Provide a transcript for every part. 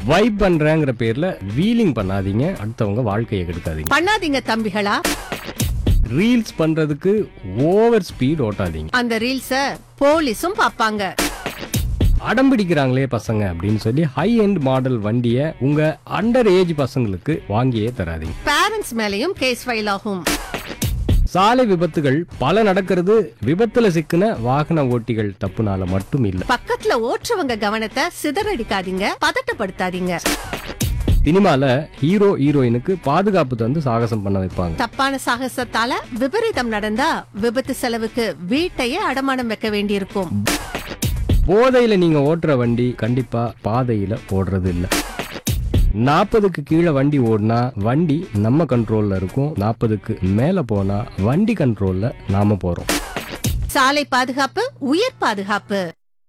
vibe பண்றேங்கிற பேர்ல wheeling பண்ணாதீங்க அடுத்தவங்க வாழ்க்கையை கெடுக்காதீங்க பண்ணாதீங்க தம்பிகளா ரீல்ஸ் பண்றதுக்கு ஓவர் ஸ்பீட் ஓட்டாதீங்க அந்த ரீல்ஸ போலீஸும் பாப்பாங்க அடம் பிடிக்கிறாங்களே பசங்க அப்படின்னு சொல்லி ஹை எண்ட் மாடல் வண்டியை உங்க அண்டர் ஏஜ் பசங்களுக்கு வாங்கியே தராதீங்க பேரண்ட்ஸ் மேலயும் கேஸ் ஃபைல் ஆகும் சாலை விபத்துகள் பல நடக்கிறது விபத்துல சிக்கின வாகன ஓட்டிகள் தப்புனால மட்டும் இல்ல பக்கத்துல ஓட்டுறவங்க கவனத்தை சிதறடிக்காதீங்க பதட்டப்படுத்தாதீங்க சினிமால ஹீரோ ஹீரோயினுக்கு பாதுகாப்பு தந்து சாகசம் பண்ண வைப்பாங்க தப்பான சாகசத்தால விபரீதம் நடந்தா விபத்து செலவுக்கு வீட்டையே அடமானம் வைக்க வேண்டியிருக்கும் போதையில நீங்க ஓட்டுற வண்டி கண்டிப்பா பாதையில ஓடுறது இல்ல நாற்பதுக்கு கீழே வண்டி ஓடினா வண்டி நம்ம கண்ட்ரோல்ல இருக்கும் நாற்பதுக்கு மேல போனா வண்டி கண்ட்ரோல்ல நாம போறோம் சாலை பாதுகாப்பு உயிர் பாதுகாப்பு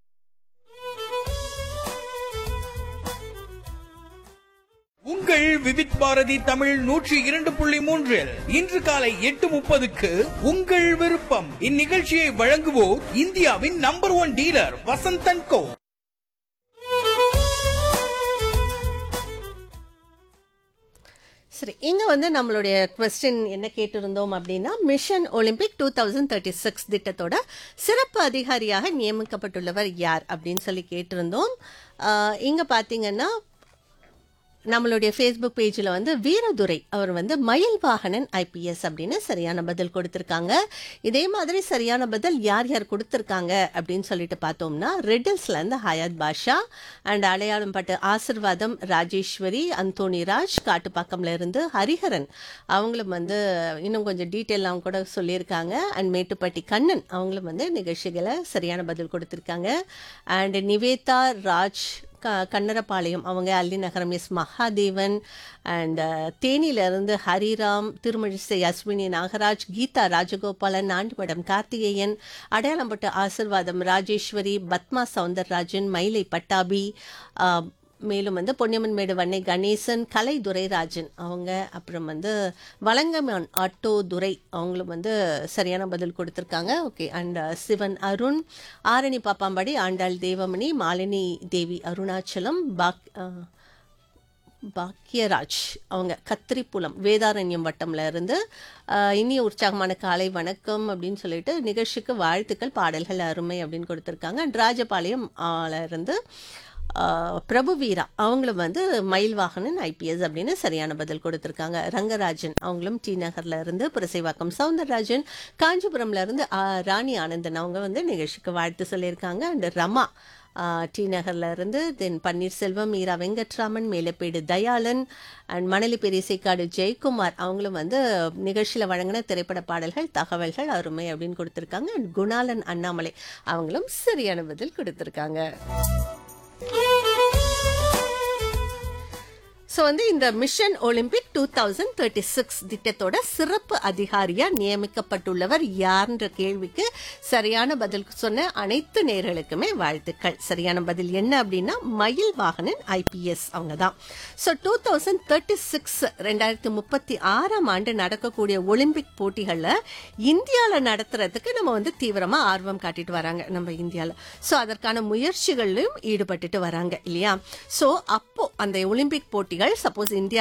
உங்கள் விவித் பாரதி தமிழ் நூற்றி இரண்டு புள்ளி மூன்றில் இன்று காலை எட்டு முப்பதுக்கு உங்கள் விருப்பம் இந்நிகழ்ச்சியை வழங்குவோர் இந்தியாவின் number one dealer Vasanthan co சரி இங்க வந்து நம்மளுடைய கொஸ்டின் என்ன கேட்டிருந்தோம் அப்படின்னா mission Olympic two thousand thirty six திட்டத்தோட சிறப்பு அதிகாரியாக நியமிக்கப்பட்டுள்ளவர் யார் அப்படின்னு சொல்லி கேட்டிருந்தோம் ஆஹ் இங்க பாத்தீங்கன்னா நம்மளுடைய ஃபேஸ்புக் பேஜில் வந்து வீரதுரை அவர் வந்து மயில் வாகனன் ஐபிஎஸ் அப்படின்னு சரியான பதில் கொடுத்துருக்காங்க இதே மாதிரி சரியான பதில் யார் யார் கொடுத்துருக்காங்க அப்படின்னு சொல்லிட்டு பார்த்தோம்னா ரெட்டில்ஸ்லேருந்து ஹயாத் பாஷா அண்ட் அடையாளம் பட்ட ஆசிர்வாதம் ராஜேஸ்வரி அந்தோணி ராஜ் காட்டுப்பாக்கம்ல இருந்து ஹரிஹரன் அவங்களும் வந்து இன்னும் கொஞ்சம் டீட்டெயிலாம் கூட சொல்லியிருக்காங்க அண்ட் மேட்டுப்பட்டி கண்ணன் அவங்களும் வந்து நிகழ்ச்சிகளை சரியான பதில் கொடுத்துருக்காங்க அண்ட் நிவேதா ராஜ் க கண்ணரபாளையம் அவங்க அல்லி நகரம் எஸ் மகாதேவன் அண்ட் தேனியிலிருந்து ஹரிராம் திருமழிசை அஸ்வினி நாகராஜ் கீதா ராஜகோபாலன் ஆண்டிமடம் கார்த்திகேயன் அடையாளம்பட்டு ஆசிர்வாதம் ராஜேஸ்வரி பத்மா சவுந்தரராஜன் மயிலை பட்டாபி ஆஹ், மேலும் வந்து பொன்னியம்மன் மேடு வன்னை கணேசன் கலை துரைராஜன் அவங்க அப்புறம் வந்து வலங்கமான் ஆட்டோ துரை அவங்களும் வந்து சரியான பதில் கொடுத்துருக்காங்க ஓகே அண்ட் சிவன் அருண் ஆரணி பாப்பாம்பாடி ஆண்டாள் தேவமணி மாலினி தேவி அருணாச்சலம் பாக் அஹ், பாக்கியராஜ் அவங்க கத்திரிப்புலம் வேதாரண்யம் வட்டம்ல இருந்து ஆஹ், இனிய உற்சாகமான காலை வணக்கம் அப்படின்னு சொல்லிட்டு நிகழ்ச்சிக்கு வாழ்த்துக்கள் பாடல்கள் அருமை அப்படின்னு கொடுத்துருக்காங்க And ராஜபாளையம் ஆல இருந்து ஆஹ், பிரபு வீரா அவங்களும் வந்து மயில் வாகனன் ஐபிஎஸ் அப்படின்னு சரியான பதில் கொடுத்துருக்காங்க ரங்கராஜன் அவங்களும் டி நகர்ல இருந்து புரசைவாக்கம் சவுந்தரராஜன் காஞ்சிபுரம்ல இருந்து ஆ, ராணி ஆனந்தன் அவங்க வந்து நிகழ்ச்சிக்கு வாழ்த்து சொல்லியிருக்காங்க அண்ட் ரமா ஆஹ், டி நகர்ல இருந்து தென் பன்னீர்செல்வம் மீரா வெங்கட்ராமன் மேலப்பேடு தயாளன் அண்ட் மணலி பெரியசைக்காடு ஜெயக்குமார் அவங்களும் வந்து நிகழ்ச்சியில் வழங்கின திரைப்பட பாடல்கள் தகவல்கள் அருமை அப்படின்னு கொடுத்துருக்காங்க அண்ட் குணாலன் அண்ணாமலை அவங்களும் சரியான பதில் கொடுத்துருக்காங்க ஸோ வந்து இந்த mission Olympic two thousand thirty six திட்டத்தோட சிறப்பு அதிகாரியா நியமிக்கப்பட்டுள்ளவர் யார்ன்ற கேள்விக்கு சரியான பதில் சொன்ன அனைத்து நேர்களுக்குமே வாழ்த்துக்கள் சரியான பதில் என்ன அப்படின்னா மயில் வாகனன் ஐபிஎஸ் அவங்க தான் so two thousand thirty six ரெண்டாயிரத்தி முப்பத்தி ஆறாம் ஆண்டு நடக்கக்கூடிய ஒலிம்பிக் போட்டிகளில் இந்தியாவில் நடத்துறதுக்கு நம்ம வந்து தீவிரமாக ஆர்வம் காட்டிட்டு வராங்க நம்ம இந்தியாவில் ஸோ அதற்கான முயற்சிகளிலும் ஈடுபட்டுட்டு வராங்க இல்லையா ஸோ அப்போ அந்த ஒலிம்பிக் போட்டிகள் சப்போஸ் இந்தியா